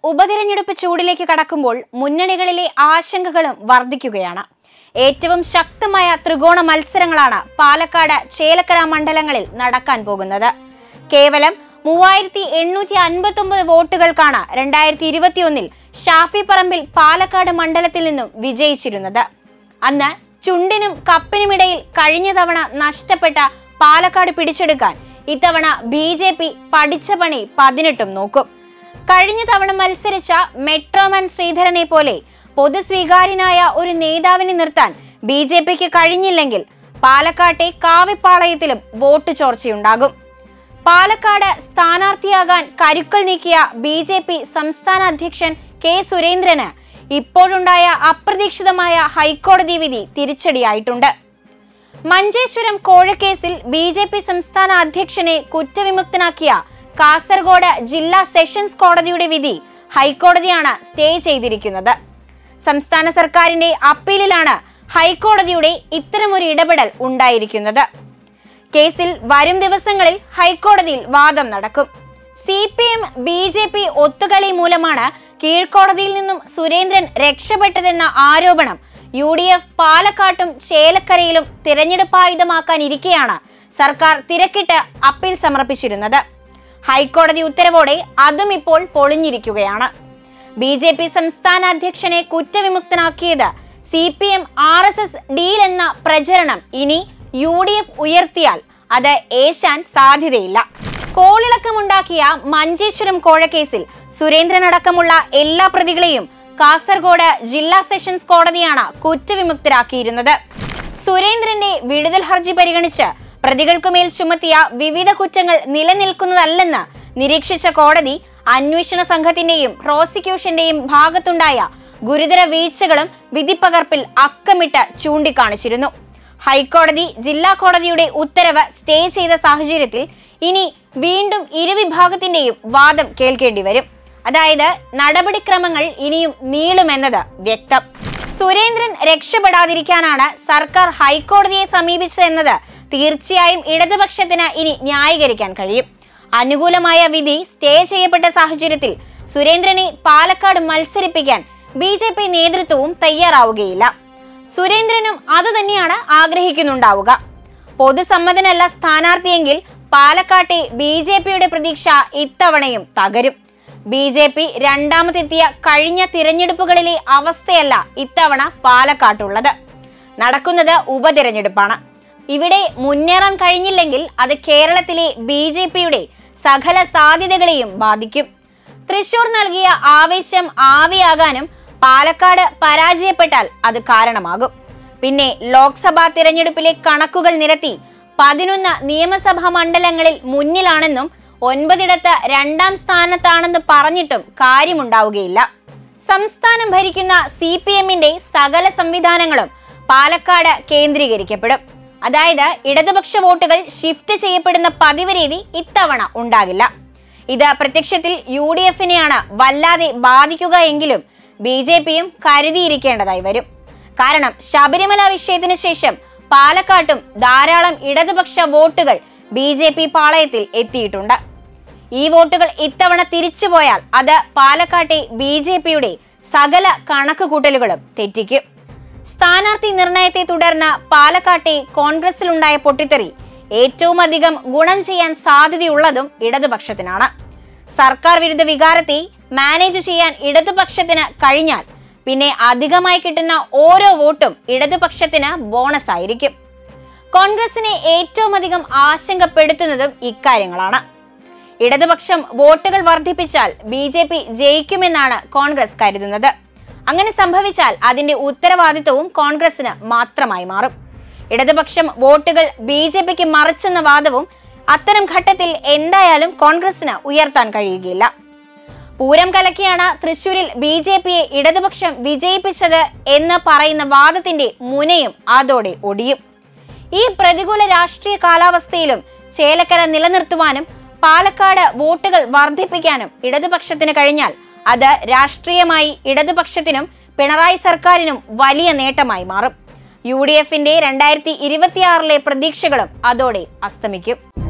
ഉപതെരഞ്ഞെടുപ്പ് ചൂടിലേക്ക് കടക്കുമ്പോൾ മുന്നണികളിലെ ആശങ്കകളും വർദ്ധിക്കുകയാണ് ഏറ്റവും ശക്തമായ ത്രികോണ മത്സരങ്ങളാണ് പാലക്കാട് ചേലക്കര മണ്ഡലങ്ങളിൽ നടക്കാൻ പോകുന്നത് കേവലം മൂവായിരത്തി എണ്ണൂറ്റി അൻപത്തി ഒമ്പത് വോട്ടുകൾക്കാണ് രണ്ടായിരത്തി ഇരുപത്തിയൊന്നിൽ ഷാഫി പറമ്പിൽ പാലക്കാട് മണ്ഡലത്തിൽ നിന്നും വിജയിച്ചിരുന്നത് അന്ന് ചുണ്ടിനും കപ്പിനുമിടയിൽ കഴിഞ്ഞ തവണ നഷ്ടപ്പെട്ട പാലക്കാട് പിടിച്ചെടുക്കാൻ ഇത്തവണ ബി ജെ പി പഠിച്ച പണി പതിനെട്ടും നോക്കും കഴിഞ്ഞ തവണ മത്സരിച്ച മെട്രോമാൻ ശ്രീധരനെ പോലെ പൊതുസ്വീകാര്യനായ ഒരു നേതാവിനെ നിർത്താൻ ബി ജെ പിക്ക് കഴിഞ്ഞില്ലെങ്കിൽ പാലക്കാട്ടെ കാവിപ്പാളയത്തിലും വോട്ട് ചോർച്ചയുണ്ടാകും പാലക്കാട് സ്ഥാനാർത്ഥിയാകാൻ കരുക്കൾ നീക്കിയ ബി ജെ പി സംസ്ഥാന അധ്യക്ഷൻ കെ സുരേന്ദ്രന് ഇപ്പോഴുണ്ടായ അപ്രതീക്ഷിതമായ ഹൈക്കോടതി വിധി തിരിച്ചടിയായിട്ടുണ്ട് മഞ്ചേശ്വരം കോഴക്കേസിൽ ബി ജെ പി സംസ്ഥാന അധ്യക്ഷനെ കുറ്റവിമുക്തനാക്കിയ കാസർഗോഡ് ജില്ലാ സെഷൻസ് കോടതിയുടെ വിധി ഹൈക്കോടതിയാണ് സ്റ്റേ ചെയ്തിരിക്കുന്നത് സംസ്ഥാന സർക്കാരിന്റെ അപ്പീലിലാണ് ഹൈക്കോടതിയുടെ ഇത്തരമൊരു ഇടപെടൽ ഉണ്ടായിരിക്കുന്നത് കേസിൽ വരും ദിവസങ്ങളിൽ ഹൈക്കോടതിയിൽ വാദം നടക്കും C P M B J P ഒത്തുകളി മൂലമാണ് കീഴ്ക്കോടതിയിൽ നിന്നും സുരേന്ദ്രൻ രക്ഷപ്പെട്ടതെന്ന ആരോപണം യു ഡി എഫ് പാലക്കാട്ടും ചേലക്കരയിലും തിരഞ്ഞെടുപ്പായുധമാക്കാനിരിക്കെയാണ് സർക്കാർ തിരക്കിട്ട് അപ്പീൽ സമർപ്പിച്ചിരുന്നത് ഹൈക്കോടതി ഉത്തരവോടെ അതും ഇപ്പോൾ പൊളിഞ്ഞിരിക്കുകയാണ് ബി ജെ പി സംസ്ഥാന അധ്യക്ഷനെ കുറ്റവിമുക്തനാക്കിയത് C P M R S S deal എന്ന പ്രചരണം ഇനി യു ഡി എഫ് ഉയർത്തിയാൽ അത് ഏശാൻ സാധ്യതയില്ല കോളിളക്കമുണ്ടാക്കിയ മഞ്ചേശ്വരം കോഴക്കേസിൽ സുരേന്ദ്രനടക്കമുള്ള എല്ലാ പ്രതികളെയും കാസർഗോഡ് ജില്ലാ സെഷൻസ് കോടതിയാണ് കുറ്റവിമുക്തരാക്കിയിരുന്നത് സുരേന്ദ്രന്റെ വിടുതൽ ഹർജി പരിഗണിച്ച് പ്രതികൾക്കുമേൽ ചുമത്തിയ വിവിധ കുറ്റങ്ങൾ നിലനിൽക്കുന്നതല്ലെന്ന് നിരീക്ഷിച്ച കോടതി അന്വേഷണ സംഘത്തിന്റെയും പ്രോസിക്യൂഷന്റെയും ഭാഗത്തുണ്ടായ ഗുരുതര വീഴ്ചകളും വിധിപ്പകർപ്പിൽ അക്കമിട്ട് ചൂണ്ടിക്കാണിച്ചിരുന്നു ഹൈക്കോടതി ജില്ലാ കോടതിയുടെ ഉത്തരവ് സ്റ്റേ ചെയ്ത സാഹചര്യത്തിൽ ഇനി വീണ്ടും ഇരുവിഭാഗത്തിന്റെയും വാദം കേൾക്കേണ്ടി വരും അതായത് നടപടിക്രമങ്ങൾ ഇനിയും നീളുമെന്നത് വ്യക്തം സുരേന്ദ്രൻ രക്ഷപ്പെടാതിരിക്കാനാണ് സർക്കാർ ഹൈക്കോടതിയെ സമീപിച്ചതെന്നത് തീർച്ചയായും ഇടതുപക്ഷത്തിന് ഇനി ന്യായീകരിക്കാൻ കഴിയും അനുകൂലമായ വിധി സ്റ്റേ ചെയ്യപ്പെട്ട സാഹചര്യത്തിൽ സുരേന്ദ്രനെ പാലക്കാട് മത്സരിപ്പിക്കാൻ ബി ജെ പി നേതൃത്വവും തയ്യാറാവുകയില്ല സുരേന്ദ്രനും അതുതന്നെയാണ് ആഗ്രഹിക്കുന്നുണ്ടാവുക പൊതുസമ്മതനല്ല സ്ഥാനാർത്ഥിയെങ്കിൽ പാലക്കാട്ടെ ബി ജെ പിയുടെ പ്രതീക്ഷ ഇത്തവണയും തകരും ബി ജെ പി രണ്ടാമതെത്തിയ കഴിഞ്ഞ തിരഞ്ഞെടുപ്പുകളിലെ അവസ്ഥയല്ല ഇത്തവണ പാലക്കാട്ടുള്ളത് നടക്കുന്നത് ഉപതിരഞ്ഞെടുപ്പാണ് ഇവിടെ മുന്നേറാൻ കഴിഞ്ഞില്ലെങ്കിൽ അത് കേരളത്തിലെ ബി ജെ പിയുടെ സകല സാധ്യതകളെയും ബാധിക്കും തൃശൂർ നൽകിയ ആവേശം ആവിയാകാനും പാലക്കാട് പരാജയപ്പെട്ടാൽ അത് കാരണമാകും പിന്നെ ലോക്സഭാ തിരഞ്ഞെടുപ്പിലെ കണക്കുകൾ നിരത്തി പതിനൊന്ന് നിയമസഭാ മണ്ഡലങ്ങളിൽ മുന്നിലാണെന്നും ഒൻപതിടത്ത് രണ്ടാം സ്ഥാനത്താണെന്ന് പറഞ്ഞിട്ടും കാര്യമുണ്ടാവുകയില്ല സംസ്ഥാനം ഭരിക്കുന്ന സി പി എമ്മിന്റെ സകല സംവിധാനങ്ങളും പാലക്കാട് കേന്ദ്രീകരിക്കപ്പെടും അതായത് ഇടതുപക്ഷ വോട്ടുകൾ ഷിഫ്റ്റ് ചെയ്യപ്പെടുന്ന പതിവ് രീതി ഇത്തവണ ഉണ്ടാകില്ല ഇത് പ്രത്യക്ഷത്തിൽ യു ഡി എഫിനെയാണ് വല്ലാതെ ബാധിക്കുക എങ്കിലും ബി ജെ പിയും കരുതിയിരിക്കേണ്ടതായി വരും കാരണം ശബരിമല വിഷയത്തിന് ശേഷം പാലക്കാട്ടും ധാരാളം ഇടതുപക്ഷ വോട്ടുകൾ ബി ജെ പി പാളയത്തിൽ എത്തിയിട്ടുണ്ട് ഈ വോട്ടുകൾ ഇത്തവണ തിരിച്ചുപോയാൽ അത് പാലക്കാട്ടെ ബി ജെ പിയുടെ സകല കണക്കുകൂട്ടലുകളും തെറ്റിക്കും സ്ഥാനാർത്ഥി നിർണയത്തെ തുടർന്ന് പാലക്കാട്ടെ കോൺഗ്രസിലുണ്ടായ പൊട്ടിത്തെറി ഏറ്റവും അധികം ഗുണം ചെയ്യാൻ സാധ്യതയുള്ളതും ഇടതുപക്ഷത്തിനാണ് സർക്കാർ വിരുദ്ധ വികാരത്തെ മാനേജ് ചെയ്യാൻ ഇടതുപക്ഷത്തിന് കഴിഞ്ഞാൽ പിന്നെ അധികമായി കിട്ടുന്ന ഓരോ വോട്ടും ഇടതുപക്ഷത്തിന് ബോണസ് ആയിരിക്കും കോൺഗ്രസിനെ ഏറ്റവും അധികം ആശങ്കപ്പെടുത്തുന്നതും ഇക്കാര്യങ്ങളാണ് ഇടതുപക്ഷം വോട്ടുകൾ വർദ്ധിപ്പിച്ചാൽ ബി ജെ പി ജയിക്കുമെന്നാണ് കോൺഗ്രസ് കരുതുന്നത് അങ്ങനെ സംഭവിച്ചാൽ അതിന്റെ ഉത്തരവാദിത്വവും കോൺഗ്രസിന് മാത്രമായി മാറും ഇടതുപക്ഷം വോട്ടുകൾ ബി ജെ പിക്ക് മറിച്ചെന്ന വാദവും അത്തരം ഘട്ടത്തിൽ എന്തായാലും കോൺഗ്രസിന് ഉയർത്താൻ കഴിയുകയില്ല പൂരം കലക്കിയാണ് തൃശൂരിൽ ബി ജെ പിയെ ഇടതുപക്ഷം വിജയിപ്പിച്ചത് എന്ന് പറയുന്ന വാദത്തിന്റെ മുനയും അതോടെ ഒടിയും ഈ പ്രതികൂല രാഷ്ട്രീയ കാലാവസ്ഥയിലും ചേലക്കര നിലനിർത്തുവാനും പാലക്കാട് വോട്ടുകൾ വർദ്ധിപ്പിക്കാനും ഇടതുപക്ഷത്തിന് കഴിഞ്ഞാൽ അത് രാഷ്ട്രീയമായി ഇടതുപക്ഷത്തിനും പിണറായി സർക്കാരിനും വലിയ നേട്ടമായി മാറും യു ഡി എഫിന്റെ രണ്ടായിരത്തി ഇരുപത്തിയാറിലെ പ്രതീക്ഷകളും അതോടെ അസ്തമിക്കും